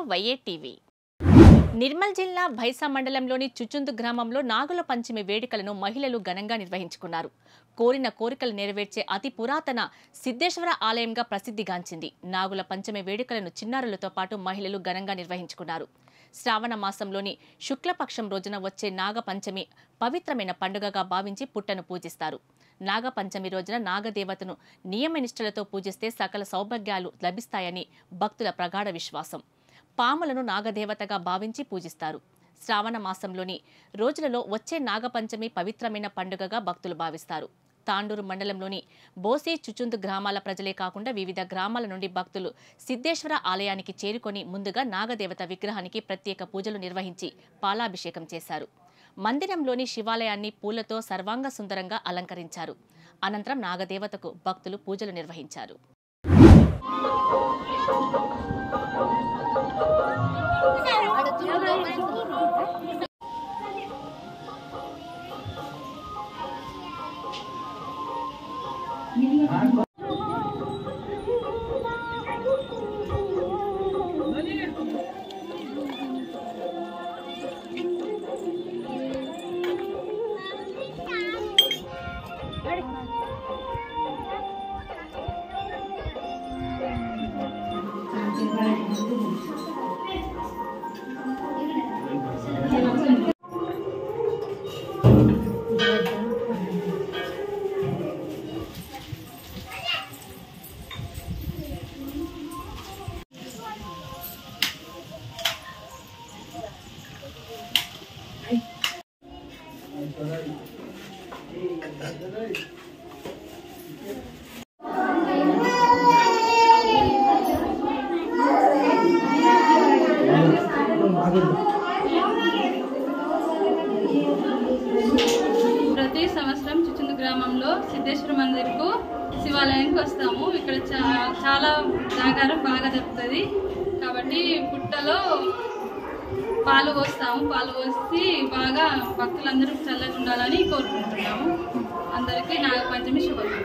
వైఏ TV Nirmal జిల్లా భైసా మండలంలోని చుచుందు గ్రామంలో నాగుల పంచమి వేడుకలను మహిళలు ఘనంగా నిర్వహించుకున్నారు కోరిన కోరికలు నెరవేర్చే అతి పురాతన సిద్ధేశ్వర ఆలయంగా ప్రసిద్ధిగాంచింది నాగుల పంచమి వేడుకలను చిన్నారులతో పాటు మహిళలు ఘనంగా నిర్వహించుకున్నారు శ్రావణ మాసంలోని శుక్లపక్షం రోజున వచ్చే నాగపంచమి పవిత్రమైన పండుగగా భావించి పుట్టను పూజిస్తారు నాగపంచమి రోజున నాగదేవతను నియమనిష్టలతో పూజిస్తే సకల సౌభాగ్యాలు లభిస్తాయని భక్తుల ప్రగాఢ విశ్వాసం పాములను నాగదేవతగా భావించి పూజిస్తారు శ్రావణ మాసంలోని రోజులలో వచ్చే నాగపంచమి పవిత్రమైన పండుగగా భక్తులు భావిస్తారు తాండూరు మండలంలోని బోసి చుచుందు గ్రామాల ప్రజలే కాకుండా వివిధ గ్రామాల నుండి భక్తులు సిద్ధేశ్వర ఆలయానికి చేరుకొని ముందుగా నాగదేవత విగ్రహానికి ప్రత్యేక పూజలు నిర్వహించి పాలాభిషేకం చేశారు మందిరంలోని శివాలయాన్ని పూలతో సర్వాంగ సుందరంగా అలంకరించారు అనంతరం నాగదేవతకు భక్తులు పూజలు నిర్వహించారు ప్రతి సంవత్సరం చుచుందు గ్రామంలో సిద్ధేశ్వర మందిర్కు శివాలయానికి వస్తాము ఇక్కడ చా- చాలా జాగారం బాగా జరుగుతుంది కాబట్టి పుట్టలో పాలు పోస్తాము పాలు పోసి బాగా భక్తులందరూ చల్లగా ఉండాలని కోరుకుంటున్నాము అందరికీ నాగపంచమి శుభం